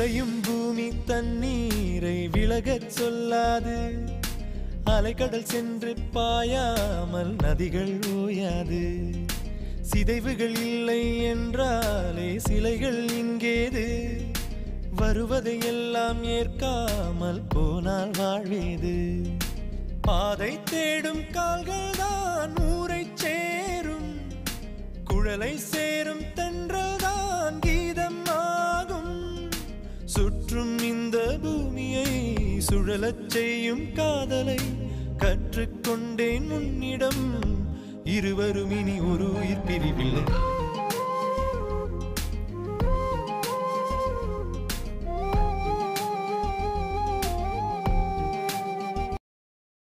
உறையும் பூமி தண்ணீரை விலகச் சொல்லாது அலைக்கடல் சென்று பாயாமல் நதிகள் ஓயாது சிதைவுகள் இல்லை என்றாலே சிலைகள் இங்கேது வருவதை எல்லாம் ஏற்காமல் போனால் வாழ்வேது பாதை தேடும் கால்கள் தான் ஊரை சேரும் குழலை சேரும் தென்றல் தான் கீதம் ஆகும் சுற்றும் இந்த பூமியை சுழலச் செய்யும் காதலை கற்றுக்கொண்டேன் உன்னிடம் இருவரும் இனி ஒரு உயிர் பிரிவில்லை